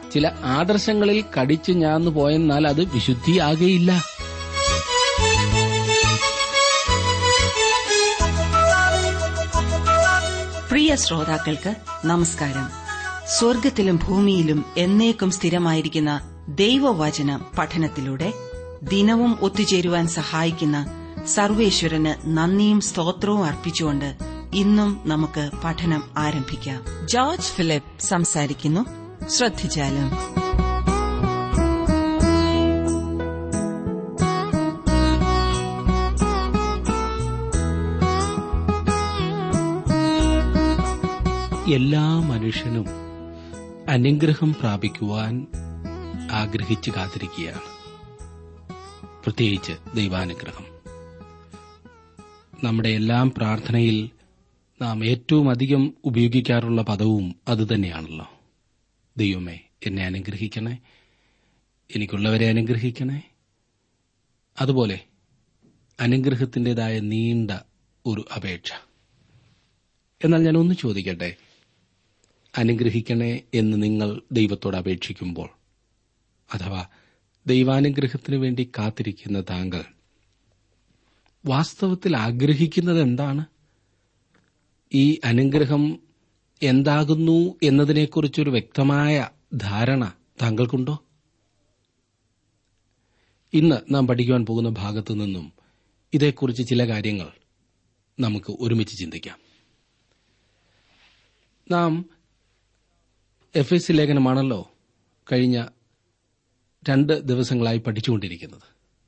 ചില ആദർശങ്ങളിൽ കടിച്ചു ഞാന്നു പോയെന്നാൽ അത് വിശുദ്ധിയാകയില്ല പ്രിയ ശ്രോതാക്കൾക്ക് നമസ്കാരം സ്വർഗത്തിലും ഭൂമിയിലും എന്നേക്കും സ്ഥിരമായിരിക്കുന്ന ദൈവവചന പഠനത്തിലൂടെ ദിനവും ഒത്തുചേരുവാൻ സഹായിക്കുന്ന സർവേശ്വരന് നന്ദിയും സ്തോത്രവും അർപ്പിച്ചുകൊണ്ട് ഇന്നും നമുക്ക് പഠനം ആരംഭിക്കാം ജോർജ് ഫിലിപ്പ് സംസാരിക്കുന്നു ശ്രദ്ധിച്ചാലും എല്ലാ മനുഷ്യനും അനുഗ്രഹം പ്രാപിക്കുവാൻ ആഗ്രഹിച്ചു കാത്തിരിക്കുകയാണ് പ്രത്യേകിച്ച് ദൈവാനുഗ്രഹം നമ്മുടെ എല്ലാം പ്രാർത്ഥനയിൽ നാം ഏറ്റവും അധികം ഉപയോഗിക്കാറുള്ള പദവും അതുതന്നെയാണല്ലോ ദൈവമേ എന്നെ അനുഗ്രഹിക്കണേ എനിക്കുള്ളവരെ അനുഗ്രഹിക്കണേ അതുപോലെ അനുഗ്രഹത്തിൻ്റെതായ നീണ്ട ഒരു അപേക്ഷ എന്നാൽ ഞാൻ ഒന്ന് ചോദിക്കട്ടെ അനുഗ്രഹിക്കണേ എന്ന് നിങ്ങൾ ദൈവത്തോട് അപേക്ഷിക്കുമ്പോൾ അഥവാ ദൈവാനുഗ്രഹത്തിനു വേണ്ടി കാത്തിരിക്കുന്ന താങ്കൾ വാസ്തവത്തിൽ ആഗ്രഹിക്കുന്നത് എന്താണ് ഈ അനുഗ്രഹം എന്താകുന്നു എന്നതിനെക്കുറിച്ചൊരു വ്യക്തമായ ധാരണ താങ്കൾക്കുണ്ടോ ഇന്ന് നാം പഠിക്കുവാൻ പോകുന്ന ഭാഗത്തു നിന്നും ഇതേക്കുറിച്ച് ചില കാര്യങ്ങൾ നമുക്ക് ഒരുമിച്ച് ചിന്തിക്കാം നാം എഫ് എസ് സി ലേഖനമാണല്ലോ കഴിഞ്ഞ രണ്ട് ദിവസങ്ങളായി പഠിച്ചുകൊണ്ടിരിക്കുന്നത്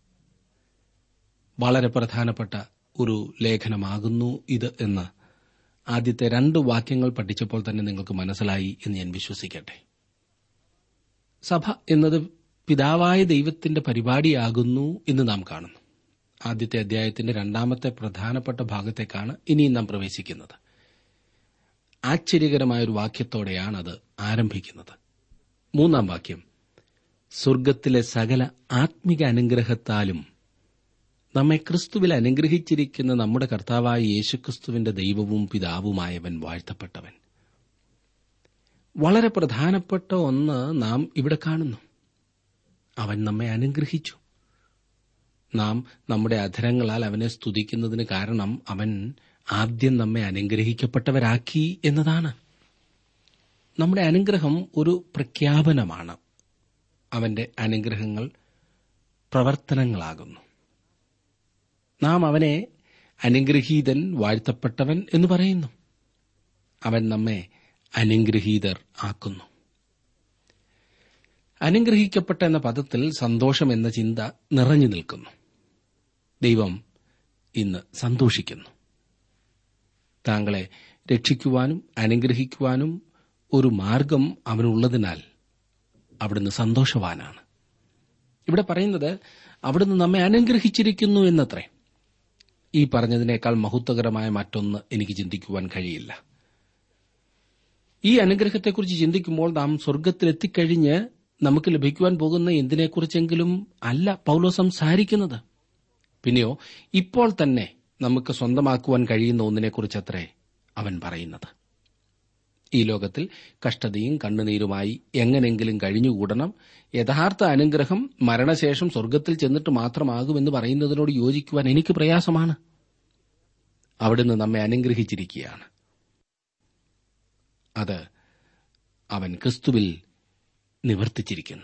വളരെ പ്രധാനപ്പെട്ട ഒരു ലേഖനമാകുന്നു ഇത് എന്ന് ആദ്യത്തെ രണ്ട് വാക്യങ്ങൾ പഠിച്ചപ്പോൾ തന്നെ നിങ്ങൾക്ക് മനസ്സിലായി എന്ന് ഞാൻ വിശ്വസിക്കട്ടെ സഭ എന്നത് പിതാവായ ദൈവത്തിന്റെ പരിപാടിയാകുന്നു എന്ന് നാം കാണുന്നു ആദ്യത്തെ അധ്യായത്തിന്റെ രണ്ടാമത്തെ പ്രധാനപ്പെട്ട ഭാഗത്തേക്കാണ് ഇനിയും നാം പ്രവേശിക്കുന്നത് ആശ്ചര്യകരമായ ഒരു വാക്യത്തോടെയാണ് അത് ആരംഭിക്കുന്നത് മൂന്നാം വാക്യം സ്വർഗത്തിലെ സകല ആത്മിക അനുഗ്രഹത്താലും നമ്മെ ക്രിസ്തുവിൽ അനുഗ്രഹിച്ചിരിക്കുന്ന നമ്മുടെ കർത്താവായ യേശുക്രിസ്തുവിന്റെ ദൈവവും പിതാവുമായവൻ വാഴ്ത്തപ്പെട്ടവൻ വളരെ പ്രധാനപ്പെട്ട ഒന്ന് നാം ഇവിടെ കാണുന്നു അവൻ നമ്മെ അനുഗ്രഹിച്ചു നാം നമ്മുടെ അധരങ്ങളാൽ അവനെ സ്തുതിക്കുന്നതിന് കാരണം അവൻ ആദ്യം നമ്മെ അനുഗ്രഹിക്കപ്പെട്ടവരാക്കി എന്നതാണ് നമ്മുടെ അനുഗ്രഹം ഒരു പ്രഖ്യാപനമാണ് അവന്റെ അനുഗ്രഹങ്ങൾ പ്രവർത്തനങ്ങളാകുന്നു നാം അവനെ അനുഗ്രഹീതൻ വാഴ്ത്തപ്പെട്ടവൻ എന്ന് പറയുന്നു അവൻ നമ്മെ അനുഗ്രഹീതർ ആക്കുന്നു അനുഗ്രഹിക്കപ്പെട്ട എന്ന പദത്തിൽ സന്തോഷം എന്ന ചിന്ത നിറഞ്ഞു നിൽക്കുന്നു ദൈവം ഇന്ന് സന്തോഷിക്കുന്നു താങ്കളെ രക്ഷിക്കുവാനും അനുഗ്രഹിക്കുവാനും ഒരു മാർഗം അവനുള്ളതിനാൽ അവിടുന്ന് സന്തോഷവാനാണ് ഇവിടെ പറയുന്നത് അവിടുന്ന് നമ്മെ അനുഗ്രഹിച്ചിരിക്കുന്നു എന്നത്രേ ഈ പറഞ്ഞതിനേക്കാൾ മഹത്വകരമായ മറ്റൊന്ന് എനിക്ക് ചിന്തിക്കുവാൻ കഴിയില്ല ഈ അനുഗ്രഹത്തെക്കുറിച്ച് ചിന്തിക്കുമ്പോൾ നാം സ്വർഗത്തിലെത്തിക്കഴിഞ്ഞ് നമുക്ക് ലഭിക്കുവാൻ പോകുന്ന എന്തിനെക്കുറിച്ചെങ്കിലും അല്ല പൗലോ സംസാരിക്കുന്നത് പിന്നെയോ ഇപ്പോൾ തന്നെ നമുക്ക് സ്വന്തമാക്കുവാൻ കഴിയുന്ന ഒന്നിനെക്കുറിച്ചത്രേ അവൻ പറയുന്നത് ഈ ലോകത്തിൽ കഷ്ടതയും കണ്ണുനീരുമായി എങ്ങനെങ്കിലും കഴിഞ്ഞുകൂടണം യഥാർത്ഥ അനുഗ്രഹം മരണശേഷം സ്വർഗത്തിൽ ചെന്നിട്ട് മാത്രമാകുമെന്ന് പറയുന്നതിനോട് യോജിക്കുവാൻ എനിക്ക് പ്രയാസമാണ് അവിടുന്ന് നമ്മെ അനുഗ്രഹിച്ചിരിക്കുകയാണ് അത് അവൻ ക്രിസ്തുവിൽ നിവർത്തിച്ചിരിക്കുന്നു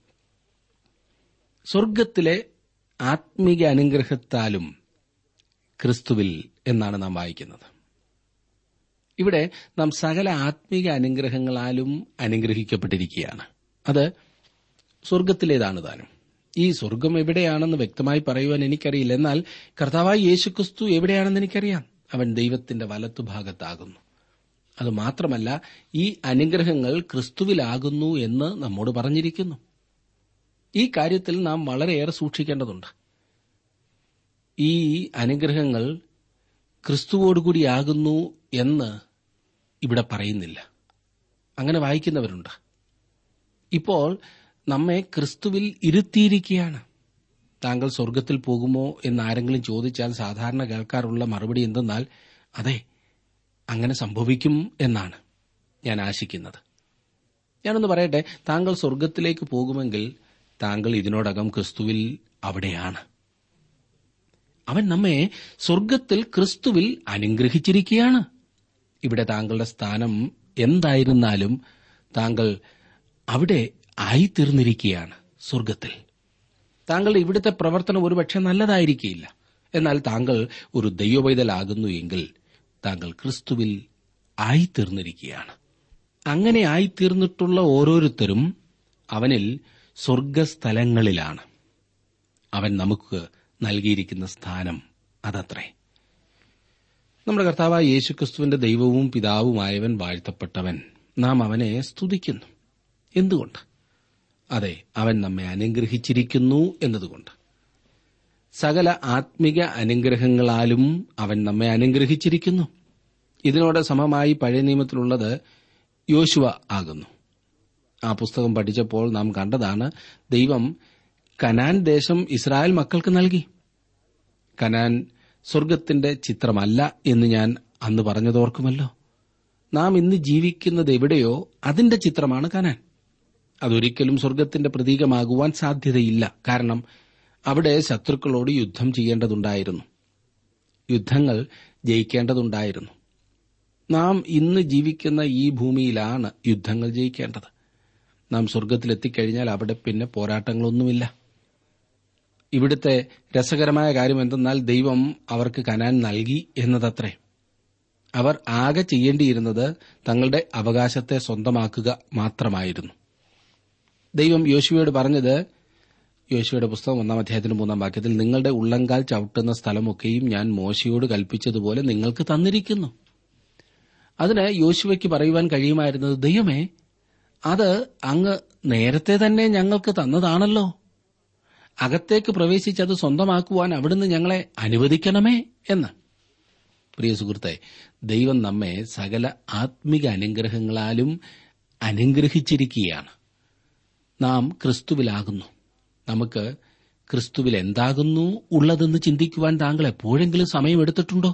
സ്വർഗത്തിലെ ആത്മീക അനുഗ്രഹത്താലും ക്രിസ്തുവിൽ എന്നാണ് നാം വായിക്കുന്നത് ഇവിടെ നാം സകല ആത്മീക അനുഗ്രഹങ്ങളാലും അനുഗ്രഹിക്കപ്പെട്ടിരിക്കുകയാണ് അത് സ്വർഗത്തിലേതാണ് താനും ഈ സ്വർഗം എവിടെയാണെന്ന് വ്യക്തമായി പറയുവാൻ എനിക്കറിയില്ല എന്നാൽ കർത്താവായി യേശുക്രിസ്തു എവിടെയാണെന്ന് എനിക്കറിയാം അവൻ ദൈവത്തിന്റെ വലത്തുഭാഗത്താകുന്നു അത് മാത്രമല്ല ഈ അനുഗ്രഹങ്ങൾ ക്രിസ്തുവിലാകുന്നു എന്ന് നമ്മോട് പറഞ്ഞിരിക്കുന്നു ഈ കാര്യത്തിൽ നാം വളരെയേറെ സൂക്ഷിക്കേണ്ടതുണ്ട് ഈ അനുഗ്രഹങ്ങൾ ക്രിസ്തുവോടുകൂടിയാകുന്നു എന്ന് ഇവിടെ പറയുന്നില്ല അങ്ങനെ വായിക്കുന്നവരുണ്ട് ഇപ്പോൾ നമ്മെ ക്രിസ്തുവിൽ ഇരുത്തിയിരിക്കുകയാണ് താങ്കൾ സ്വർഗത്തിൽ പോകുമോ എന്ന് ആരെങ്കിലും ചോദിച്ചാൽ സാധാരണ കേൾക്കാറുള്ള മറുപടി എന്തെന്നാൽ അതെ അങ്ങനെ സംഭവിക്കും എന്നാണ് ഞാൻ ആശിക്കുന്നത് ഞാനൊന്ന് പറയട്ടെ താങ്കൾ സ്വർഗത്തിലേക്ക് പോകുമെങ്കിൽ താങ്കൾ ഇതിനോടകം ക്രിസ്തുവിൽ അവിടെയാണ് അവൻ നമ്മെ സ്വർഗത്തിൽ ക്രിസ്തുവിൽ അനുഗ്രഹിച്ചിരിക്കുകയാണ് ഇവിടെ താങ്കളുടെ സ്ഥാനം എന്തായിരുന്നാലും താങ്കൾ അവിടെ ആയിത്തീർന്നിരിക്കുകയാണ് സ്വർഗത്തിൽ താങ്കളുടെ ഇവിടുത്തെ പ്രവർത്തനം ഒരുപക്ഷെ നല്ലതായിരിക്കില്ല എന്നാൽ താങ്കൾ ഒരു ദൈവവൈതലാകുന്നു എങ്കിൽ താങ്കൾ ക്രിസ്തുവിൽ ആയിത്തീർന്നിരിക്കുകയാണ് അങ്ങനെ ആയിത്തീർന്നിട്ടുള്ള ഓരോരുത്തരും അവനിൽ സ്വർഗസ്ഥലങ്ങളിലാണ് അവൻ നമുക്ക് നൽകിയിരിക്കുന്ന സ്ഥാനം അതത്രേ നമ്മുടെ കർത്താവായ യേശുക്രിസ്തുവിന്റെ ദൈവവും പിതാവുമായവൻ വാഴ്ത്തപ്പെട്ടവൻ നാം അവനെ സ്തുതിക്കുന്നു എന്തുകൊണ്ട് അതെ അവൻ നമ്മെ അനുഗ്രഹിച്ചിരിക്കുന്നു എന്നതുകൊണ്ട് സകല ആത്മിക അനുഗ്രഹങ്ങളാലും അവൻ നമ്മെ അനുഗ്രഹിച്ചിരിക്കുന്നു ഇതിനോട് സമമായി പഴയ നിയമത്തിലുള്ളത് യോശുവ ആകുന്നു ആ പുസ്തകം പഠിച്ചപ്പോൾ നാം കണ്ടതാണ് ദൈവം കനാൻ ദേശം ഇസ്രായേൽ മക്കൾക്ക് നൽകി കനാൻ സ്വർഗത്തിന്റെ ചിത്രമല്ല എന്ന് ഞാൻ അന്ന് പറഞ്ഞതോർക്കുമല്ലോ നാം ഇന്ന് ജീവിക്കുന്നത് എവിടെയോ അതിന്റെ ചിത്രമാണ് കനാൻ അതൊരിക്കലും സ്വർഗത്തിന്റെ പ്രതീകമാകുവാൻ സാധ്യതയില്ല കാരണം അവിടെ ശത്രുക്കളോട് യുദ്ധം ചെയ്യേണ്ടതുണ്ടായിരുന്നു യുദ്ധങ്ങൾ ജയിക്കേണ്ടതുണ്ടായിരുന്നു നാം ഇന്ന് ജീവിക്കുന്ന ഈ ഭൂമിയിലാണ് യുദ്ധങ്ങൾ ജയിക്കേണ്ടത് നാം സ്വർഗത്തിലെത്തിക്കഴിഞ്ഞാൽ അവിടെ പിന്നെ പോരാട്ടങ്ങളൊന്നുമില്ല ഇവിടുത്തെ രസകരമായ കാര്യം എന്തെന്നാൽ ദൈവം അവർക്ക് കനാൻ നൽകി എന്നതത്രേ അവർ ആകെ ചെയ്യേണ്ടിയിരുന്നത് തങ്ങളുടെ അവകാശത്തെ സ്വന്തമാക്കുക മാത്രമായിരുന്നു ദൈവം യോശുവയോട് പറഞ്ഞത് യോശുവയുടെ പുസ്തകം ഒന്നാം അധ്യായത്തിന് മൂന്നാം വാക്യത്തിൽ നിങ്ങളുടെ ഉള്ളങ്കാൽ ചവിട്ടുന്ന സ്ഥലമൊക്കെയും ഞാൻ മോശയോട് കൽപ്പിച്ചതുപോലെ നിങ്ങൾക്ക് തന്നിരിക്കുന്നു അതിന് യോശുവയ്ക്ക് പറയുവാൻ കഴിയുമായിരുന്നത് ദൈവമേ അത് അങ്ങ് നേരത്തെ തന്നെ ഞങ്ങൾക്ക് തന്നതാണല്ലോ അകത്തേക്ക് പ്രവേശിച്ച് അത് സ്വന്തമാക്കുവാൻ അവിടുന്ന് ഞങ്ങളെ അനുവദിക്കണമേ എന്ന് പ്രിയ സുഹൃത്തെ ദൈവം നമ്മെ സകല ആത്മിക അനുഗ്രഹങ്ങളാലും അനുഗ്രഹിച്ചിരിക്കുകയാണ് നാം ക്രിസ്തുവിലാകുന്നു നമുക്ക് ക്രിസ്തുവിൽ എന്താകുന്നു ഉള്ളതെന്ന് ചിന്തിക്കുവാൻ താങ്കൾ എപ്പോഴെങ്കിലും സമയമെടുത്തിട്ടുണ്ടോ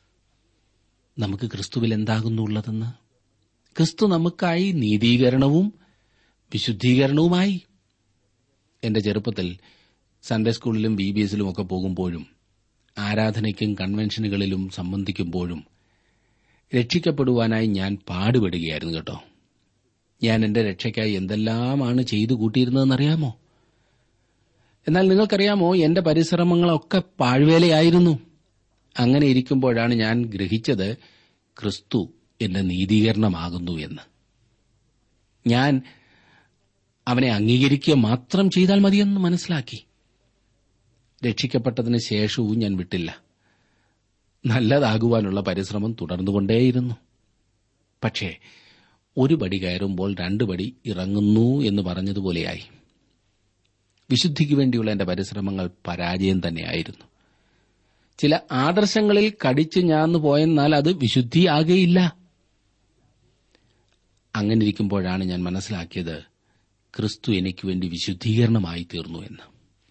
നമുക്ക് ക്രിസ്തുവിൽ എന്താകുന്നു ഉള്ളതെന്ന് ക്രിസ്തു നമുക്കായി നീതീകരണവും വിശുദ്ധീകരണവുമായി എന്റെ ചെറുപ്പത്തിൽ സൺഡേ സ്കൂളിലും ബി ബി എസിലും ഒക്കെ പോകുമ്പോഴും ആരാധനയ്ക്കും കൺവെൻഷനുകളിലും സംബന്ധിക്കുമ്പോഴും രക്ഷിക്കപ്പെടുവാനായി ഞാൻ പാടുപെടുകയായിരുന്നു കേട്ടോ ഞാൻ എന്റെ രക്ഷയ്ക്കായി എന്തെല്ലാമാണ് ചെയ്തു കൂട്ടിയിരുന്നതെന്നറിയാമോ എന്നാൽ നിങ്ങൾക്കറിയാമോ എന്റെ പരിശ്രമങ്ങളൊക്കെ പാഴ്വേലയായിരുന്നു അങ്ങനെ ഇരിക്കുമ്പോഴാണ് ഞാൻ ഗ്രഹിച്ചത് ക്രിസ്തു എന്റെ നീതീകരണമാകുന്നു എന്ന് ഞാൻ അവനെ അംഗീകരിക്കുക മാത്രം ചെയ്താൽ മതിയെന്ന് മനസ്സിലാക്കി രക്ഷിക്കപ്പെട്ടതിന് ശേഷവും ഞാൻ വിട്ടില്ല നല്ലതാകുവാനുള്ള പരിശ്രമം തുടർന്നുകൊണ്ടേയിരുന്നു പക്ഷേ ഒരു പടി കയറുമ്പോൾ രണ്ട് പടി ഇറങ്ങുന്നു എന്ന് പറഞ്ഞതുപോലെയായി വിശുദ്ധിക്ക് വേണ്ടിയുള്ള എന്റെ പരിശ്രമങ്ങൾ പരാജയം തന്നെയായിരുന്നു ചില ആദർശങ്ങളിൽ കടിച്ചു ഞാന്നു പോയെന്നാൽ അത് വിശുദ്ധിയാകെയില്ല അങ്ങനെ ഇരിക്കുമ്പോഴാണ് ഞാൻ മനസ്സിലാക്കിയത് ക്രിസ്തു എനിക്ക് വേണ്ടി വിശുദ്ധീകരണമായി തീർന്നു എന്ന്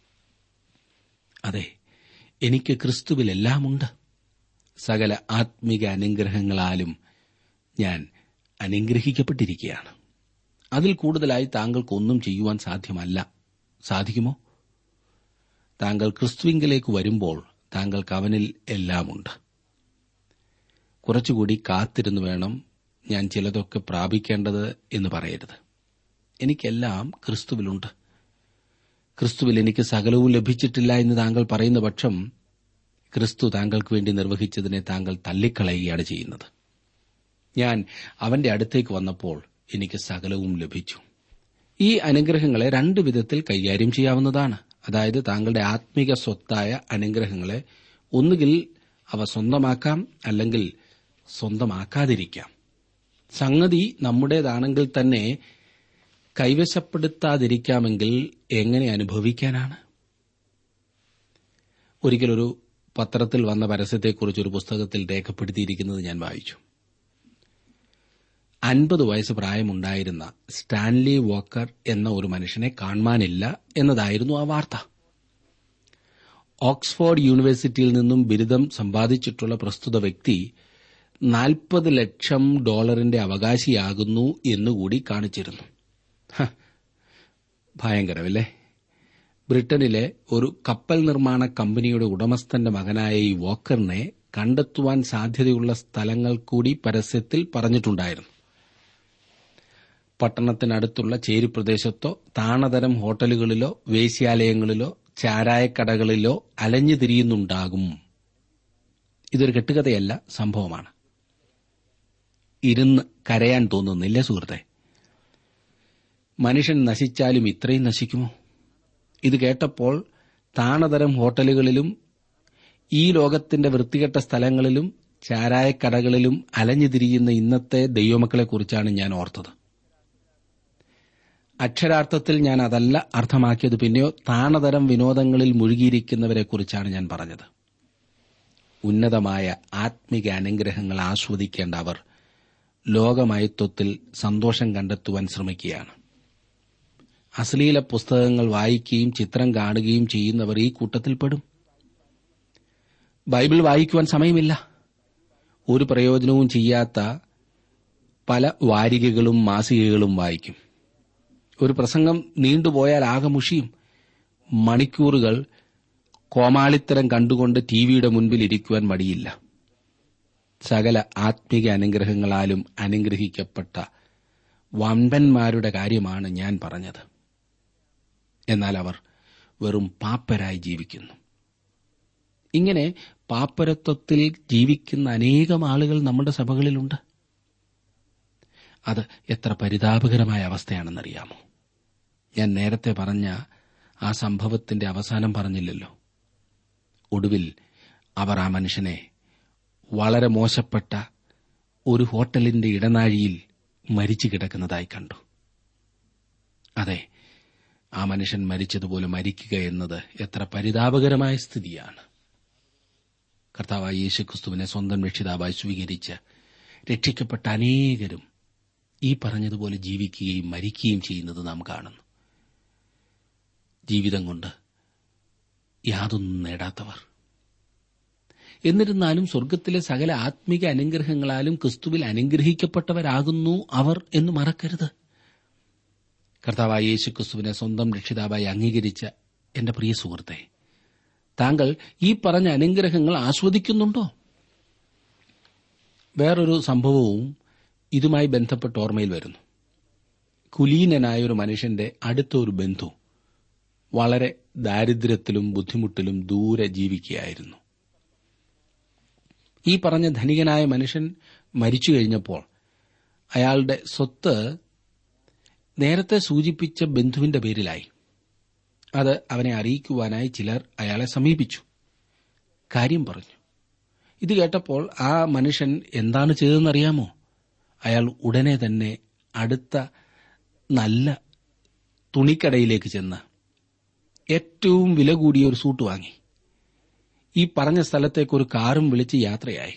അതെ എനിക്ക് ക്രിസ്തുവിൽ എല്ലാമുണ്ട് സകല ആത്മിക അനുഗ്രഹങ്ങളാലും ഞാൻ അനുഗ്രഹിക്കപ്പെട്ടിരിക്കുകയാണ് അതിൽ കൂടുതലായി താങ്കൾക്കൊന്നും ചെയ്യുവാൻ സാധ്യമല്ല സാധിക്കുമോ താങ്കൾ ക്രിസ്തുവിങ്കിലേക്ക് വരുമ്പോൾ താങ്കൾക്ക് അവനിൽ എല്ലാമുണ്ട് കുറച്ചുകൂടി കാത്തിരുന്നു വേണം ഞാൻ ചിലതൊക്കെ പ്രാപിക്കേണ്ടത് എന്ന് പറയരുത് എനിക്കെല്ലാം ക്രിസ്തുവിലുണ്ട് ക്രിസ്തുവിൽ എനിക്ക് സകലവും ലഭിച്ചിട്ടില്ല എന്ന് താങ്കൾ പറയുന്ന പക്ഷം ക്രിസ്തു താങ്കൾക്ക് വേണ്ടി നിർവഹിച്ചതിനെ താങ്കൾ തള്ളിക്കളയുകയാണ് ചെയ്യുന്നത് ഞാൻ അവന്റെ അടുത്തേക്ക് വന്നപ്പോൾ എനിക്ക് സകലവും ലഭിച്ചു ഈ അനുഗ്രഹങ്ങളെ രണ്ട് വിധത്തിൽ കൈകാര്യം ചെയ്യാവുന്നതാണ് അതായത് താങ്കളുടെ ആത്മീക സ്വത്തായ അനുഗ്രഹങ്ങളെ ഒന്നുകിൽ അവ സ്വന്തമാക്കാം അല്ലെങ്കിൽ സ്വന്തമാക്കാതിരിക്കാം സംഗതി നമ്മുടേതാണെങ്കിൽ തന്നെ കൈവശപ്പെടുത്താതിരിക്കാമെങ്കിൽ എങ്ങനെ അനുഭവിക്കാനാണ് ഒരിക്കലൊരു പത്രത്തിൽ വന്ന പരസ്യത്തെക്കുറിച്ച് ഒരു പുസ്തകത്തിൽ രേഖപ്പെടുത്തിയിരിക്കുന്നത് ഞാൻ വായിച്ചു അൻപത് വയസ്സ് പ്രായമുണ്ടായിരുന്ന സ്റ്റാൻലി വോക്കർ എന്ന ഒരു മനുഷ്യനെ കാണുവാനില്ല എന്നതായിരുന്നു ആ വാർത്ത ഓക്സ്ഫോർഡ് യൂണിവേഴ്സിറ്റിയിൽ നിന്നും ബിരുദം സമ്പാദിച്ചിട്ടുള്ള പ്രസ്തുത വ്യക്തി നാൽപ്പത് ലക്ഷം ഡോളറിന്റെ അവകാശിയാകുന്നു എന്നുകൂടി കാണിച്ചിരുന്നു ഹ, ഭയങ്കരമല്ലേ ബ്രിട്ടനിലെ ഒരു കപ്പൽ നിർമ്മാണ കമ്പനിയുടെ ഉടമസ്ഥന്റെ മകനായ ഈ വോക്കറിനെ കണ്ടെത്തുവാൻ സാധ്യതയുള്ള സ്ഥലങ്ങൾ കൂടി പരസ്യത്തിൽ പറഞ്ഞിട്ടുണ്ടായിരുന്നു പട്ടണത്തിനടുത്തുള്ള ചേരിപ്രദേശത്തോ താണതരം ഹോട്ടലുകളിലോ വേശ്യാലയങ്ങളിലോ ചാരായക്കടകളിലോ അലഞ്ഞു തിരിയുന്നുണ്ടാകും ഇതൊരു കെട്ടുകഥയല്ല സംഭവമാണ് ഇരുന്ന് കരയാൻ തോന്നുന്നില്ല സുഹൃത്തെ മനുഷ്യൻ നശിച്ചാലും ഇത്രയും നശിക്കുമോ ഇത് കേട്ടപ്പോൾ താണതരം ഹോട്ടലുകളിലും ഈ ലോകത്തിന്റെ വൃത്തികെട്ട സ്ഥലങ്ങളിലും ചാരായക്കടകളിലും അലഞ്ഞു തിരിയുന്ന ഇന്നത്തെ ദൈവമക്കളെക്കുറിച്ചാണ് ഞാൻ ഓർത്തത് അക്ഷരാർത്ഥത്തിൽ ഞാൻ അതല്ല അർത്ഥമാക്കിയത് പിന്നെയോ താണതരം വിനോദങ്ങളിൽ മുഴുകിയിരിക്കുന്നവരെക്കുറിച്ചാണ് ഞാൻ പറഞ്ഞത് ഉന്നതമായ ആത്മിക അനുഗ്രഹങ്ങൾ ആസ്വദിക്കേണ്ട അവർ ലോകമയത്വത്തിൽ സന്തോഷം കണ്ടെത്തുവാൻ ശ്രമിക്കുകയാണ് അശ്ലീല പുസ്തകങ്ങൾ വായിക്കുകയും ചിത്രം കാണുകയും ചെയ്യുന്നവർ ഈ കൂട്ടത്തിൽപ്പെടും ബൈബിൾ വായിക്കുവാൻ സമയമില്ല ഒരു പ്രയോജനവും ചെയ്യാത്ത പല വാരികകളും മാസികകളും വായിക്കും ഒരു പ്രസംഗം നീണ്ടുപോയാൽ ആകെ മുഷിയും മണിക്കൂറുകൾ കോമാളിത്തരം കണ്ടുകൊണ്ട് ടിവിയുടെ മുൻപിൽ ഇരിക്കുവാൻ മടിയില്ല സകല ആത്മീക അനുഗ്രഹങ്ങളാലും അനുഗ്രഹിക്കപ്പെട്ട വമ്പന്മാരുടെ കാര്യമാണ് ഞാൻ പറഞ്ഞത് എന്നാൽ അവർ വെറും പാപ്പരായി ജീവിക്കുന്നു ഇങ്ങനെ പാപ്പരത്വത്തിൽ ജീവിക്കുന്ന അനേകം ആളുകൾ നമ്മുടെ സഭകളിലുണ്ട് അത് എത്ര പരിതാപകരമായ അവസ്ഥയാണെന്നറിയാമോ ഞാൻ നേരത്തെ പറഞ്ഞ ആ സംഭവത്തിന്റെ അവസാനം പറഞ്ഞില്ലല്ലോ ഒടുവിൽ അവർ ആ മനുഷ്യനെ വളരെ മോശപ്പെട്ട ഒരു ഹോട്ടലിന്റെ ഇടനാഴിയിൽ മരിച്ചു കിടക്കുന്നതായി കണ്ടു അതെ ആ മനുഷ്യൻ മരിച്ചതുപോലെ മരിക്കുക എന്നത് എത്ര പരിതാപകരമായ സ്ഥിതിയാണ് കർത്താവായ യേശുക്രിസ്തുവിനെ സ്വന്തം രക്ഷിതാവായി സ്വീകരിച്ച് രക്ഷിക്കപ്പെട്ട അനേകരും ഈ പറഞ്ഞതുപോലെ ജീവിക്കുകയും മരിക്കുകയും ചെയ്യുന്നത് നാം കാണുന്നു ജീവിതം കൊണ്ട് യാതൊന്നും നേടാത്തവർ എന്നിരുന്നാലും സ്വർഗത്തിലെ സകല ആത്മീക അനുഗ്രഹങ്ങളാലും ക്രിസ്തുവിൽ അനുഗ്രഹിക്കപ്പെട്ടവരാകുന്നു അവർ എന്ന് മറക്കരുത് കർത്താവായ യേശു ക്രിസ്തുവിനെ സ്വന്തം രക്ഷിതാവായി അംഗീകരിച്ച എന്റെ പ്രിയ സുഹൃത്തെ താങ്കൾ ഈ പറഞ്ഞ അനുഗ്രഹങ്ങൾ ആസ്വദിക്കുന്നുണ്ടോ വേറൊരു സംഭവവും ഇതുമായി ബന്ധപ്പെട്ട് ഓർമ്മയിൽ വരുന്നു കുലീനനായ ഒരു മനുഷ്യന്റെ അടുത്ത ഒരു ബന്ധു വളരെ ദാരിദ്ര്യത്തിലും ബുദ്ധിമുട്ടിലും ദൂരെ ജീവിക്കുകയായിരുന്നു ഈ പറഞ്ഞ ധനികനായ മനുഷ്യൻ മരിച്ചു കഴിഞ്ഞപ്പോൾ അയാളുടെ സ്വത്ത് നേരത്തെ സൂചിപ്പിച്ച ബന്ധുവിന്റെ പേരിലായി അത് അവനെ അറിയിക്കുവാനായി ചിലർ അയാളെ സമീപിച്ചു കാര്യം പറഞ്ഞു ഇത് കേട്ടപ്പോൾ ആ മനുഷ്യൻ എന്താണ് ചെയ്തതെന്നറിയാമോ അയാൾ ഉടനെ തന്നെ അടുത്ത നല്ല തുണിക്കടയിലേക്ക് ചെന്ന് ഏറ്റവും വില കൂടിയ ഒരു സൂട്ട് വാങ്ങി ഈ പറഞ്ഞ സ്ഥലത്തേക്ക് ഒരു കാറും വിളിച്ച് യാത്രയായി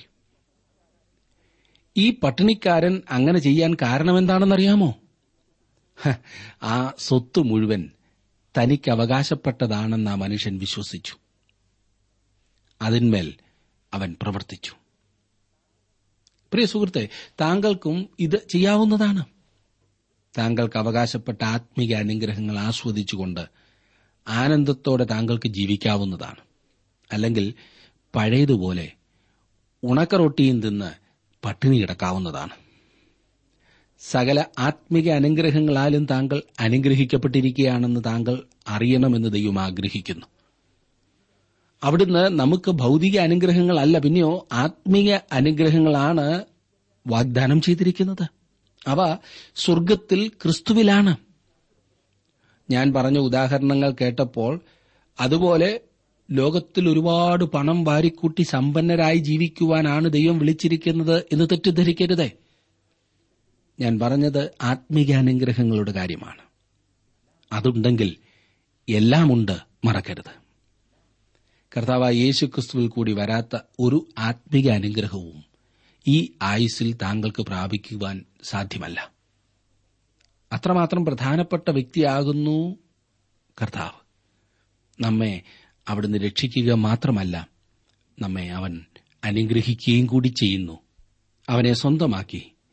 ഈ പട്ടിണിക്കാരൻ അങ്ങനെ ചെയ്യാൻ കാരണമെന്താണെന്നറിയാമോ ഹ, ആ സ്വത്ത് മുഴുവൻ തനിക്ക് അവകാശപ്പെട്ടതാണെന്ന് ആ മനുഷ്യൻ വിശ്വസിച്ചു അതിന്മേൽ അവൻ പ്രവർത്തിച്ചു പ്രിയ സുഹൃത്തെ താങ്കൾക്കും ഇത് ചെയ്യാവുന്നതാണ് താങ്കൾക്ക് അവകാശപ്പെട്ട ആത്മീക അനുഗ്രഹങ്ങൾ ആസ്വദിച്ചുകൊണ്ട് ആനന്ദത്തോടെ താങ്കൾക്ക് ജീവിക്കാവുന്നതാണ് അല്ലെങ്കിൽ പഴയതുപോലെ ഉണക്കറൊട്ടിയും തിന്ന് പട്ടിണി കിടക്കാവുന്നതാണ് സകല ആത്മീക അനുഗ്രഹങ്ങളാലും താങ്കൾ അനുഗ്രഹിക്കപ്പെട്ടിരിക്കുകയാണെന്ന് താങ്കൾ അറിയണമെന്ന് ദൈവം ആഗ്രഹിക്കുന്നു അവിടുന്ന് നമുക്ക് ഭൗതിക അനുഗ്രഹങ്ങളല്ല പിന്നെയോ ആത്മീയ അനുഗ്രഹങ്ങളാണ് വാഗ്ദാനം ചെയ്തിരിക്കുന്നത് അവ സ്വർഗത്തിൽ ക്രിസ്തുവിലാണ് ഞാൻ പറഞ്ഞ ഉദാഹരണങ്ങൾ കേട്ടപ്പോൾ അതുപോലെ ലോകത്തിൽ ഒരുപാട് പണം വാരിക്കൂട്ടി സമ്പന്നരായി ജീവിക്കുവാനാണ് ദൈവം വിളിച്ചിരിക്കുന്നത് എന്ന് തെറ്റിദ്ധരിക്കരുതേ ഞാൻ പറഞ്ഞത് ആത്മീക അനുഗ്രഹങ്ങളുടെ കാര്യമാണ് അതുണ്ടെങ്കിൽ എല്ലാമുണ്ട് മറക്കരുത് കർത്താവായ യേശു ക്രിസ്തുവിൽ കൂടി വരാത്ത ഒരു ആത്മീക അനുഗ്രഹവും ഈ ആയുസ്സിൽ താങ്കൾക്ക് പ്രാപിക്കുവാൻ സാധ്യമല്ല അത്രമാത്രം പ്രധാനപ്പെട്ട വ്യക്തിയാകുന്നു കർത്താവ് നമ്മെ അവിടുന്ന് രക്ഷിക്കുക മാത്രമല്ല നമ്മെ അവൻ അനുഗ്രഹിക്കുകയും കൂടി ചെയ്യുന്നു അവനെ സ്വന്തമാക്കി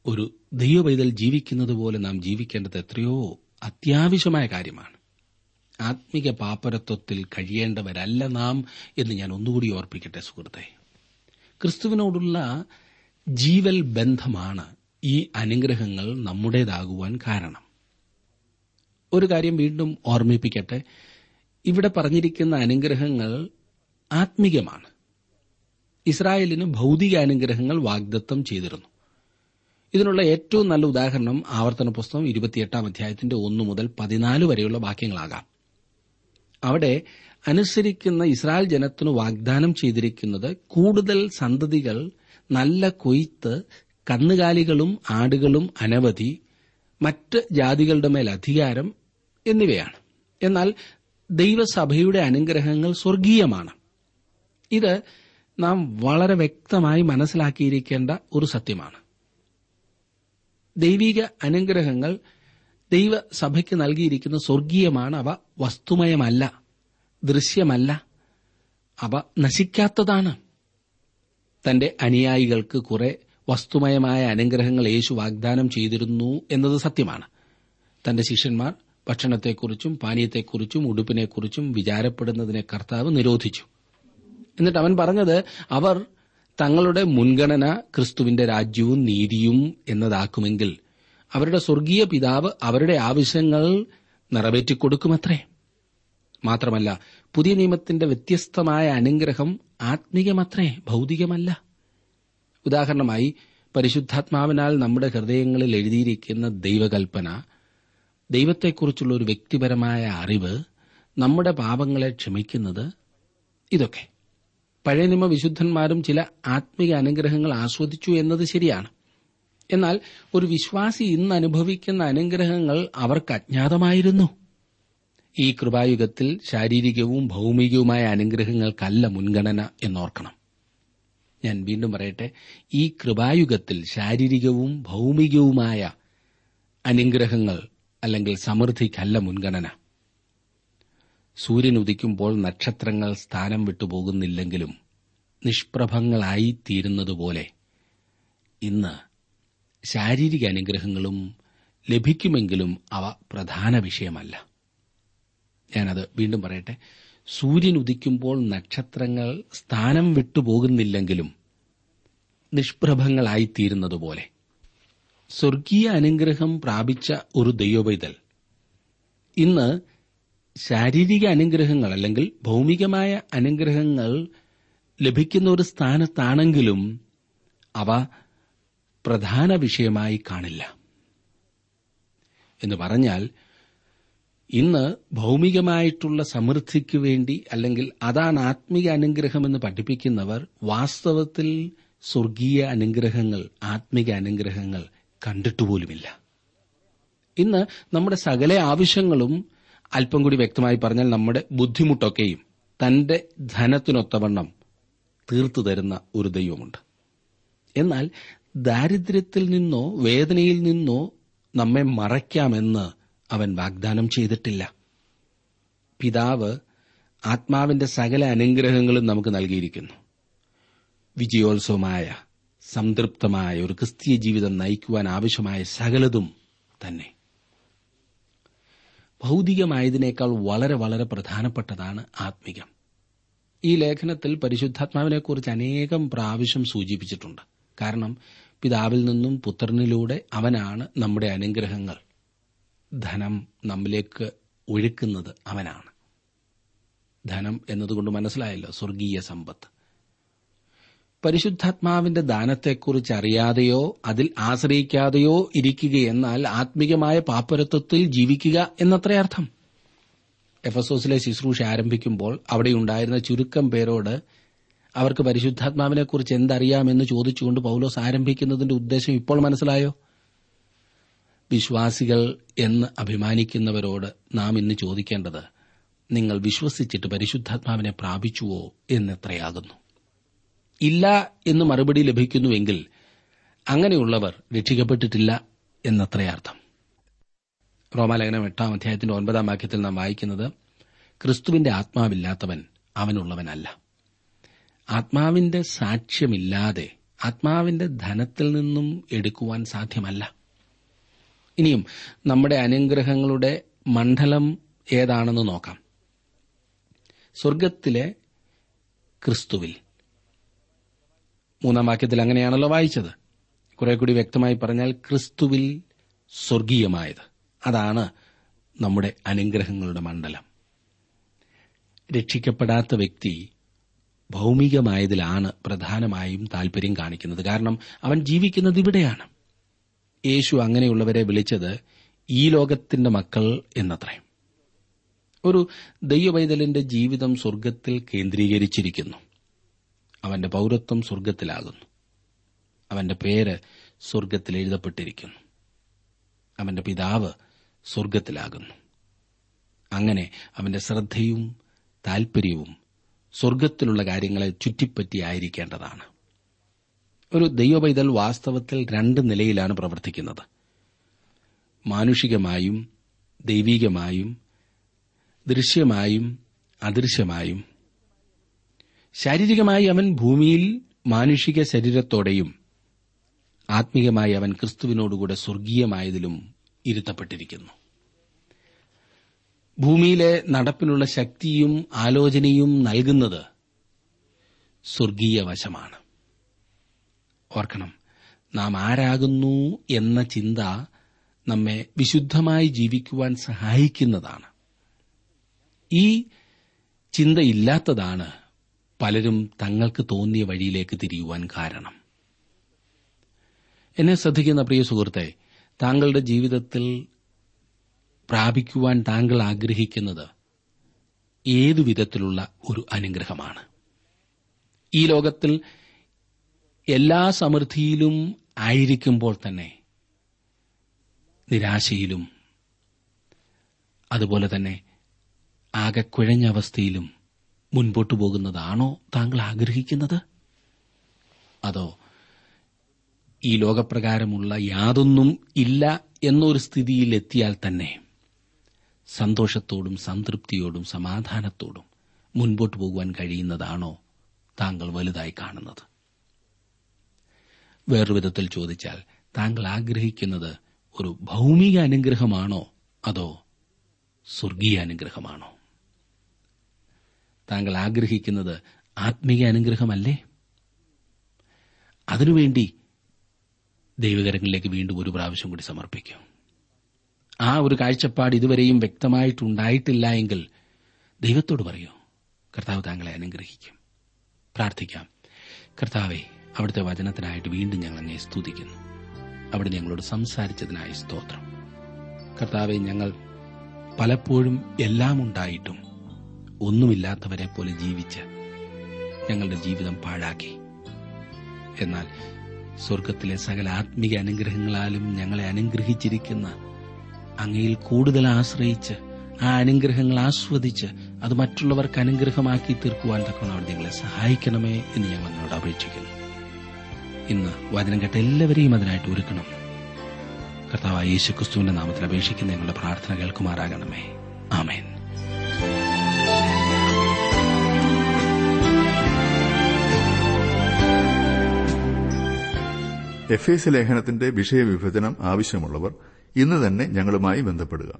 ഒരു ദൈവപൈതൽ ജീവിക്കുന്നത് പോലെ നാം ജീവിക്കേണ്ടത് എത്രയോ അത്യാവശ്യമായ കാര്യമാണ് ആത്മിക പാപ്പരത്വത്തിൽ കഴിയേണ്ടവരല്ല നാം എന്ന് ഞാൻ ഒന്നുകൂടി ഓർപ്പിക്കട്ടെ സുഹൃത്തെ ക്രിസ്തുവിനോടുള്ള ജീവൽ ബന്ധമാണ് ഈ അനുഗ്രഹങ്ങൾ നമ്മുടേതാകുവാൻ കാരണം ഒരു കാര്യം വീണ്ടും ഓർമ്മിപ്പിക്കട്ടെ ഇവിടെ പറഞ്ഞിരിക്കുന്ന അനുഗ്രഹങ്ങൾ ആത്മികമാണ് ഇസ്രായേലിന് ഭൗതിക അനുഗ്രഹങ്ങൾ വാഗ്ദത്തം ചെയ്തിരുന്നു ഇതിനുള്ള ഏറ്റവും നല്ല ഉദാഹരണം ആവർത്തന പുസ്തകം ഇരുപത്തിയെട്ടാം അധ്യായത്തിന്റെ ഒന്നു മുതൽ പതിനാല് വരെയുള്ള വാക്യങ്ങളാകാം അവിടെ അനുസരിക്കുന്ന ഇസ്രായേൽ ജനത്തിനു വാഗ്ദാനം ചെയ്തിരിക്കുന്നത് കൂടുതൽ സന്തതികൾ നല്ല കൊയ്ത്ത് കന്നുകാലികളും ആടുകളും അനവധി മറ്റ് ജാതികളുടെ മേൽ അധികാരം എന്നിവയാണ് എന്നാൽ ദൈവസഭയുടെ അനുഗ്രഹങ്ങൾ സ്വർഗീയമാണ് ഇത് നാം വളരെ വ്യക്തമായി മനസ്സിലാക്കിയിരിക്കേണ്ട ഒരു സത്യമാണ് ദൈവിക അനുഗ്രഹങ്ങൾ ദൈവസഭയ്ക്ക് നൽകിയിരിക്കുന്ന സ്വർഗീയമാണ് അവ വസ്തുമയമല്ല ദൃശ്യമല്ല അവ നശിക്കാത്തതാണ് തന്റെ അനുയായികൾക്ക് കുറെ വസ്തുമയമായ അനുഗ്രഹങ്ങൾ യേശു വാഗ്ദാനം ചെയ്തിരുന്നു എന്നത് സത്യമാണ് തന്റെ ശിഷ്യന്മാർ ഭക്ഷണത്തെക്കുറിച്ചും പാനീയത്തെക്കുറിച്ചും ഉടുപ്പിനെക്കുറിച്ചും വിചാരപ്പെടുന്നതിനെ കർത്താവ് നിരോധിച്ചു എന്നിട്ട് അവൻ പറഞ്ഞത് അവർ തങ്ങളുടെ മുൻഗണന ക്രിസ്തുവിന്റെ രാജ്യവും നീതിയും എന്നതാക്കുമെങ്കിൽ അവരുടെ സ്വർഗീയ പിതാവ് അവരുടെ ആവശ്യങ്ങൾ നിറവേറ്റിക്കൊടുക്കുമത്രേ മാത്രമല്ല പുതിയ നിയമത്തിന്റെ വ്യത്യസ്തമായ അനുഗ്രഹം ആത്മീയമത്രേ ഭൗതികമല്ല ഉദാഹരണമായി പരിശുദ്ധാത്മാവിനാൽ നമ്മുടെ ഹൃദയങ്ങളിൽ എഴുതിയിരിക്കുന്ന ദൈവകൽപ്പന ദൈവത്തെക്കുറിച്ചുള്ള ഒരു വ്യക്തിപരമായ അറിവ് നമ്മുടെ പാപങ്ങളെ ക്ഷമിക്കുന്നത് ഇതൊക്കെ പഴയ നിയമ വിശുദ്ധന്മാരും ചില ആത്മീക അനുഗ്രഹങ്ങൾ ആസ്വദിച്ചു എന്നത് ശരിയാണ് എന്നാൽ ഒരു വിശ്വാസി ഇന്ന് അനുഭവിക്കുന്ന അനുഗ്രഹങ്ങൾ അവർക്ക് അജ്ഞാതമായിരുന്നു ഈ കൃപായുഗത്തിൽ ശാരീരികവും ഭൗമികവുമായ അനുഗ്രഹങ്ങൾക്കല്ല മുൻഗണന എന്നോർക്കണം ഞാൻ വീണ്ടും പറയട്ടെ ഈ കൃപായുഗത്തിൽ ശാരീരികവും ഭൗമികവുമായ അനുഗ്രഹങ്ങൾ അല്ലെങ്കിൽ സമൃദ്ധിക്കല്ല മുൻഗണന സൂര്യൻ ഉദിക്കുമ്പോൾ നക്ഷത്രങ്ങൾ സ്ഥാനം വിട്ടുപോകുന്നില്ലെങ്കിലും നിഷ്പ്രഭങ്ങളായി തീരുന്നതുപോലെ ഇന്ന് ശാരീരിക അനുഗ്രഹങ്ങളും ലഭിക്കുമെങ്കിലും അവ പ്രധാന വിഷയമല്ല ഞാനത് വീണ്ടും പറയട്ടെ സൂര്യൻ ഉദിക്കുമ്പോൾ നക്ഷത്രങ്ങൾ സ്ഥാനം വിട്ടുപോകുന്നില്ലെങ്കിലും നിഷ്പ്രഭങ്ങളായിത്തീരുന്നതുപോലെ സ്വർഗീയ അനുഗ്രഹം പ്രാപിച്ച ഒരു ദൈവപൈതൽ ഇന്ന് ശാരീരിക അനുഗ്രഹങ്ങൾ അല്ലെങ്കിൽ ഭൗമികമായ അനുഗ്രഹങ്ങൾ ലഭിക്കുന്ന ഒരു സ്ഥാനത്താണെങ്കിലും അവ പ്രധാന വിഷയമായി കാണില്ല എന്ന് പറഞ്ഞാൽ ഇന്ന് ഭൗമികമായിട്ടുള്ള സമൃദ്ധിക്ക് വേണ്ടി അല്ലെങ്കിൽ അതാണ് ആത്മീയ അനുഗ്രഹമെന്ന് പഠിപ്പിക്കുന്നവർ വാസ്തവത്തിൽ സ്വർഗീയ അനുഗ്രഹങ്ങൾ ആത്മിക അനുഗ്രഹങ്ങൾ കണ്ടിട്ടുപോലുമില്ല ഇന്ന് നമ്മുടെ സകല ആവശ്യങ്ങളും അല്പം കൂടി വ്യക്തമായി പറഞ്ഞാൽ നമ്മുടെ ബുദ്ധിമുട്ടൊക്കെയും തന്റെ ധനത്തിനൊത്തവണ്ണം തീർത്തു തരുന്ന ഒരു ദൈവമുണ്ട് എന്നാൽ ദാരിദ്ര്യത്തിൽ നിന്നോ വേദനയിൽ നിന്നോ നമ്മെ മറയ്ക്കാമെന്ന് അവൻ വാഗ്ദാനം ചെയ്തിട്ടില്ല പിതാവ് ആത്മാവിന്റെ സകല അനുഗ്രഹങ്ങളും നമുക്ക് നൽകിയിരിക്കുന്നു വിജയോത്സവമായ സംതൃപ്തമായ ഒരു ക്രിസ്തീയ ജീവിതം നയിക്കുവാൻ ആവശ്യമായ സകലതും തന്നെ ഭൗതികമായതിനേക്കാൾ വളരെ വളരെ പ്രധാനപ്പെട്ടതാണ് ആത്മികം ഈ ലേഖനത്തിൽ പരിശുദ്ധാത്മാവിനെക്കുറിച്ച് അനേകം പ്രാവശ്യം സൂചിപ്പിച്ചിട്ടുണ്ട് കാരണം പിതാവിൽ നിന്നും പുത്രനിലൂടെ അവനാണ് നമ്മുടെ അനുഗ്രഹങ്ങൾ ധനം നമ്മിലേക്ക് ഒഴുക്കുന്നത് അവനാണ് ധനം എന്നതുകൊണ്ട് മനസ്സിലായല്ലോ സ്വർഗീയ സമ്പത്ത് പരിശുദ്ധാത്മാവിന്റെ ദാനത്തെക്കുറിച്ച് അറിയാതെയോ അതിൽ ആശ്രയിക്കാതെയോ ഇരിക്കുകയെന്നാൽ ആത്മികമായ പാപ്പരത്വത്തിൽ ജീവിക്കുക എന്നത്രേ അർത്ഥം എഫസോസിലെ ശുശ്രൂഷ ആരംഭിക്കുമ്പോൾ അവിടെയുണ്ടായിരുന്ന ചുരുക്കം പേരോട് അവർക്ക് പരിശുദ്ധാത്മാവിനെക്കുറിച്ച് എന്തറിയാമെന്ന് ചോദിച്ചുകൊണ്ട് പൌലോസ് ആരംഭിക്കുന്നതിന്റെ ഉദ്ദേശം ഇപ്പോൾ മനസ്സിലായോ വിശ്വാസികൾ എന്ന് അഭിമാനിക്കുന്നവരോട് നാം ഇന്ന് ചോദിക്കേണ്ടത് നിങ്ങൾ വിശ്വസിച്ചിട്ട് പരിശുദ്ധാത്മാവിനെ പ്രാപിച്ചുവോ എന്നെത്രയാകുന്നു ഇല്ല എന്ന് മറുപടി ലഭിക്കുന്നുവെങ്കിൽ അങ്ങനെയുള്ളവർ രക്ഷിക്കപ്പെട്ടിട്ടില്ല എന്നത്രയർത്ഥം റോമാലേഖനം എട്ടാം അധ്യായത്തിന്റെ ഒൻപതാം വാക്യത്തിൽ നാം വായിക്കുന്നത് ക്രിസ്തുവിന്റെ ആത്മാവില്ലാത്തവൻ അവനുള്ളവനല്ല ആത്മാവിന്റെ സാക്ഷ്യമില്ലാതെ ആത്മാവിന്റെ ധനത്തിൽ നിന്നും എടുക്കുവാൻ സാധ്യമല്ല ഇനിയും നമ്മുടെ അനുഗ്രഹങ്ങളുടെ മണ്ഡലം ഏതാണെന്ന് നോക്കാം സ്വർഗത്തിലെ ക്രിസ്തുവിൽ മൂന്നാം വാക്യത്തിൽ അങ്ങനെയാണല്ലോ വായിച്ചത് കുറെ കൂടി വ്യക്തമായി പറഞ്ഞാൽ ക്രിസ്തുവിൽ സ്വർഗീയമായത് അതാണ് നമ്മുടെ അനുഗ്രഹങ്ങളുടെ മണ്ഡലം രക്ഷിക്കപ്പെടാത്ത വ്യക്തി ഭൗമികമായതിലാണ് പ്രധാനമായും താൽപര്യം കാണിക്കുന്നത് കാരണം അവൻ ജീവിക്കുന്നത് ഇവിടെയാണ് യേശു അങ്ങനെയുള്ളവരെ വിളിച്ചത് ഈ ലോകത്തിന്റെ മക്കൾ എന്നത്രേ ഒരു ദൈവവൈതലിന്റെ ജീവിതം സ്വർഗത്തിൽ കേന്ദ്രീകരിച്ചിരിക്കുന്നു അവന്റെ പൌരത്വം സ്വർഗത്തിലാകുന്നു അവന്റെ പേര് സ്വർഗത്തിൽ എഴുതപ്പെട്ടിരിക്കുന്നു അവന്റെ പിതാവ് സ്വർഗത്തിലാകുന്നു അങ്ങനെ അവന്റെ ശ്രദ്ധയും താൽപര്യവും സ്വർഗത്തിലുള്ള കാര്യങ്ങളെ ചുറ്റിപ്പറ്റിയായിരിക്കേണ്ടതാണ് ഒരു ദൈവപൈതൽ വാസ്തവത്തിൽ രണ്ട് നിലയിലാണ് പ്രവർത്തിക്കുന്നത് മാനുഷികമായും ദൈവികമായും ദൃശ്യമായും അദൃശ്യമായും ശാരീരികമായി അവൻ ഭൂമിയിൽ മാനുഷിക ശരീരത്തോടെയും ആത്മീയമായി അവൻ ക്രിസ്തുവിനോടുകൂടെ സ്വർഗീയമായതിലും ഇരുത്തപ്പെട്ടിരിക്കുന്നു ഭൂമിയിലെ നടപ്പിനുള്ള ശക്തിയും ആലോചനയും നൽകുന്നത് സ്വർഗീയ വശമാണ് ഓർക്കണം നാം ആരാകുന്നു എന്ന ചിന്ത നമ്മെ വിശുദ്ധമായി ജീവിക്കുവാൻ സഹായിക്കുന്നതാണ് ഈ ചിന്തയില്ലാത്തതാണ് പലരും തങ്ങൾക്ക് തോന്നിയ വഴിയിലേക്ക് തിരിയുവാൻ കാരണം എന്നെ ശ്രദ്ധിക്കുന്ന പ്രിയ സുഹൃത്തെ താങ്കളുടെ ജീവിതത്തിൽ പ്രാപിക്കുവാൻ താങ്കൾ ആഗ്രഹിക്കുന്നത് ഏതു വിധത്തിലുള്ള ഒരു അനുഗ്രഹമാണ് ഈ ലോകത്തിൽ എല്ലാ സമൃദ്ധിയിലും ആയിരിക്കുമ്പോൾ തന്നെ നിരാശയിലും അതുപോലെ തന്നെ ആകെ കുഴഞ്ഞ അവസ്ഥയിലും മുൻപോട്ടു പോകുന്നതാണോ താങ്കൾ ആഗ്രഹിക്കുന്നത് അതോ ഈ ലോകപ്രകാരമുള്ള യാതൊന്നും ഇല്ല എന്നൊരു സ്ഥിതിയിൽ എത്തിയാൽ തന്നെ സന്തോഷത്തോടും സംതൃപ്തിയോടും സമാധാനത്തോടും മുൻപോട്ട് പോകുവാൻ കഴിയുന്നതാണോ താങ്കൾ വലുതായി കാണുന്നത് വേറൊരു വിധത്തിൽ ചോദിച്ചാൽ താങ്കൾ ആഗ്രഹിക്കുന്നത് ഒരു ഭൗമിക അനുഗ്രഹമാണോ അതോ സ്വർഗീയ അനുഗ്രഹമാണോ താങ്കൾ ആഗ്രഹിക്കുന്നത് ആത്മീയ അനുഗ്രഹമല്ലേ അതിനുവേണ്ടി ദൈവകരങ്ങളിലേക്ക് വീണ്ടും ഒരു പ്രാവശ്യം കൂടി സമർപ്പിക്കും ആ ഒരു കാഴ്ചപ്പാട് ഇതുവരെയും വ്യക്തമായിട്ടുണ്ടായിട്ടില്ല എങ്കിൽ ദൈവത്തോട് പറയൂ കർത്താവ് താങ്കളെ അനുഗ്രഹിക്കും പ്രാർത്ഥിക്കാം കർത്താവെ അവിടുത്തെ വചനത്തിനായിട്ട് വീണ്ടും ഞങ്ങൾ അങ്ങേ സ്തുതിക്കുന്നു അവിടെ ഞങ്ങളോട് സംസാരിച്ചതിനായി സ്തോത്രം കർത്താവെ ഞങ്ങൾ പലപ്പോഴും എല്ലാം ഉണ്ടായിട്ടും ഒന്നുമില്ലാത്തവരെ പോലെ ജീവിച്ച് ഞങ്ങളുടെ ജീവിതം പാഴാക്കി എന്നാൽ സ്വർഗത്തിലെ സകല ആത്മീക അനുഗ്രഹങ്ങളാലും ഞങ്ങളെ അനുഗ്രഹിച്ചിരിക്കുന്ന അങ്ങയിൽ കൂടുതൽ ആശ്രയിച്ച് ആ അനുഗ്രഹങ്ങൾ ആസ്വദിച്ച് അത് മറ്റുള്ളവർക്ക് അനുഗ്രഹമാക്കി തീർക്കുവാൻ തക്കണം അവിടെ ഞങ്ങളെ സഹായിക്കണമേ എന്ന് ഞങ്ങൾ നിന്നോട് അപേക്ഷിക്കുന്നു ഇന്ന് വചനം കേട്ട എല്ലാവരെയും അതിനായിട്ട് ഒരുക്കണം കർത്താവ് യേശു ക്രിസ്തുവിന്റെ നാമത്തിൽ അപേക്ഷിക്കുന്ന ഞങ്ങളുടെ പ്രാർത്ഥന കേൾക്കുമാറാകണമേ ആമേൻ എഫ് എസ് ലേഖനത്തിന്റെ വിഷയവിഭജനം ആവശ്യമുള്ളവർ ഇന്ന് തന്നെ ഞങ്ങളുമായി ബന്ധപ്പെടുക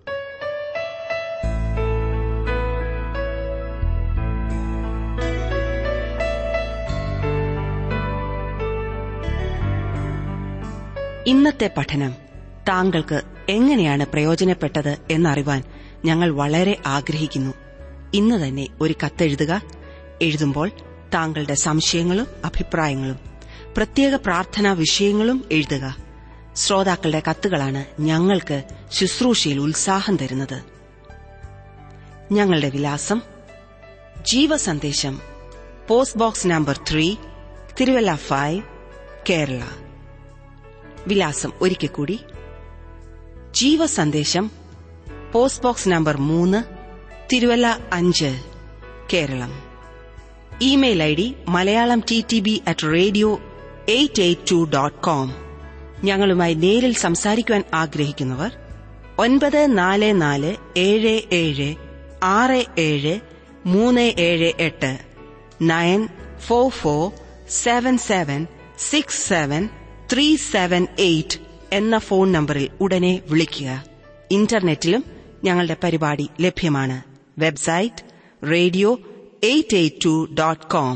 ഇന്നത്തെ പഠനം താങ്കൾക്ക് എങ്ങനെയാണ് പ്രയോജനപ്പെട്ടത് എന്നറിവാൻ ഞങ്ങൾ വളരെ ആഗ്രഹിക്കുന്നു ഇന്ന് തന്നെ ഒരു കത്തെഴുതുക എഴുതുമ്പോൾ താങ്കളുടെ സംശയങ്ങളും അഭിപ്രായങ്ങളും പ്രത്യേക പ്രാർത്ഥനാ വിഷയങ്ങളും എഴുതുക ശ്രോതാക്കളുടെ കത്തുകളാണ് ഞങ്ങൾക്ക് ശുശ്രൂഷയിൽ ഉത്സാഹം തരുന്നത് ഞങ്ങളുടെ വിലാസം Jeevasandesham post box number three Thiruvalla five Kerala വിലാസം ഒരിക്കൽ കൂടി ജീവസന്ദേശം പോസ്റ്റ് ബോക്സ് നമ്പർ മൂന്ന് തിരുവല്ല അഞ്ച് Keralam email I D Malayalam T T B at radio eight eight two dot com ഞങ്ങളുമായി നേരിൽ സംസാരിക്കുവാൻ ആഗ്രഹിക്കുന്നവർ ഒൻപത് നാല് നാല് ഏഴ് ഏഴ് ആറ് ഏഴ് മൂന്ന് ഏഴ് എട്ട് nine four four seven seven six seven three seven eight എന്ന ഫോൺ നമ്പറിൽ ഉടനെ വിളിക്കുക ഇന്റർനെറ്റിലും ഞങ്ങളുടെ പരിപാടി ലഭ്യമാണ് website radio eight eight two dot com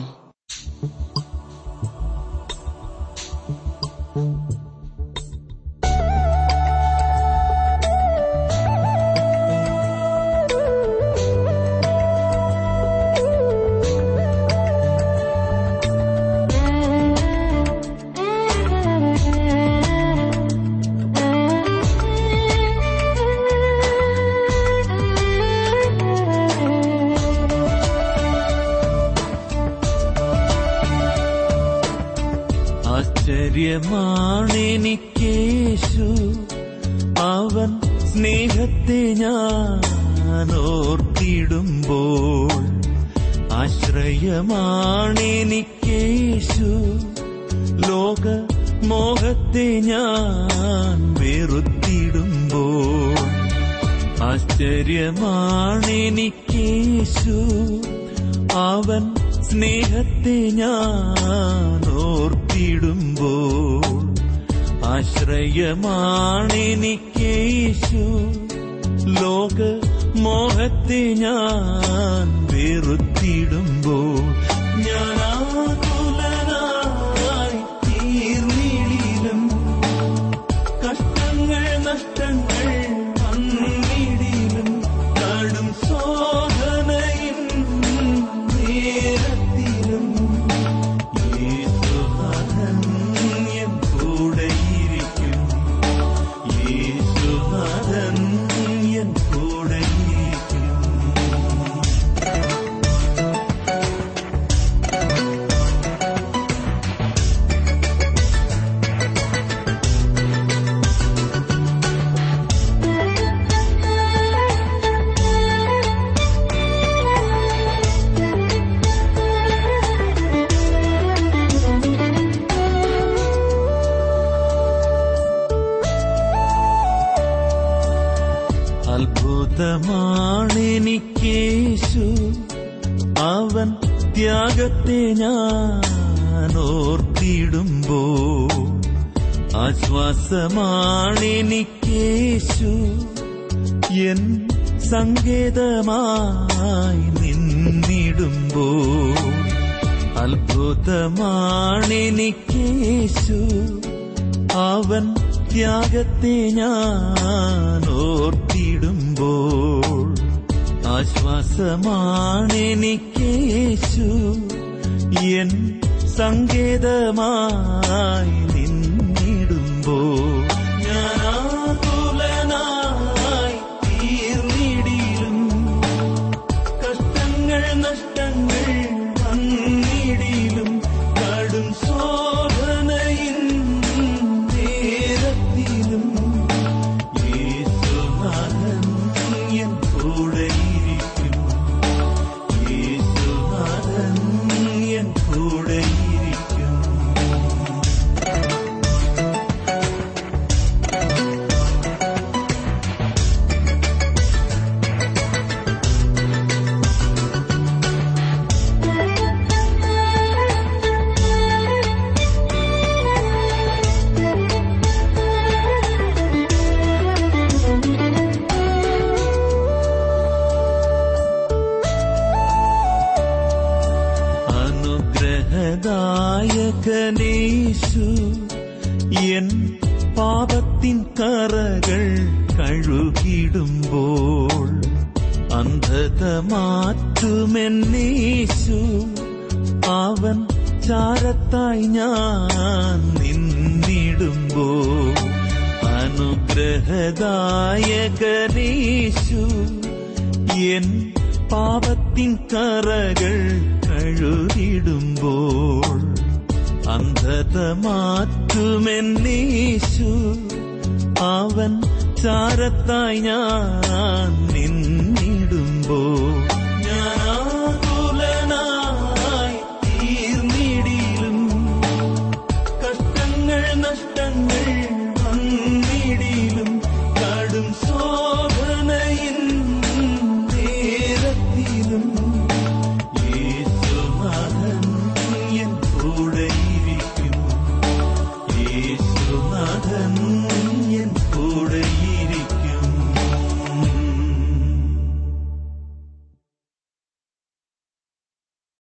ആശ്ചര്യമാണെനിക്കേശു അവൻ സ്നേഹത്തെ ഞാൻ ഓർത്തിടുമ്പോൾ ആശ്രയമാണെനിക്കേശു ലോക മോഹത്തെ ഞാൻ വെറുത്തിടുമ്പോൾ ആശ്ചര്യമാണെനിക്കേശു അവൻ സ്നേഹത്തെ ഞാൻ ഓർത്തിടുമ്പോൾ ആശ്രയമാണെനിക്കേശു ലോക മോഹത്തെ ഞാൻ വെറുത്തിടുമ്പോൾ ഞാൻ ആകുലനായി തീർന്നിടിലും കഷ്ടങ്ങൾ നഷ്ടങ്ങൾ വന്നിടിലും കടും ശോധനയും നേരത്തിലും യേശുനാഥൻ എൻ കൂടെയിരിക്കും യേശുനാഥൻ എൻ കൂടെയിരിക്കും അത്ഭുതമാണെനിക്കേശു അവൻ ത്യാഗത്തെ ഞാൻ ഓർത്തിടുമ്പോൾ ആശ്വാസമാണെനിക്കേശു എൻ സങ്കേതമായി നിന്നിടുമ്പോൾ അത്ഭുതമാണെനിക്കേശു അവൻ ത്യാഗത്തെ ഞാൻ ഓർത്തിടുമ്പോൾ ആശ്വാസമാണെനിക്കേശു എൻ സങ്കേതമായി നിന്നിടുമ്പോൾ ഞാൻ ആകുലനായി തീർന്നിടിലും കഷ്ടങ്ങൾ നഷ്ടങ്ങൾ വന്നിടിലും കടും ശോധനയിൻ നേരത്തിലും യേശുനാഥൻ എൻ കൂടെയിരിക്കും യേശുനാഥൻ എൻ കൂടെയിരിക്കും അനുഗ്രഹദായകനേശു എൻ പാപത്തിൻ കറകൾ കഴുകിടുമ്പോൾ അന്ധത മാറ്റുമെന്നേശു അവൻ ചാരത്തായി ഞാൻ നിന്നിടുമ്പോൾ അനുഗ്രഹദായകനേശു എൻ പാപത്തിൻ കറകൾ കഴുകിടുമ്പോൾ അന്ധത മാറ്റുമെന്നീശു അവൻ ചാരത്തായി ഞാൻ നിന്നിടുമ്പോൾ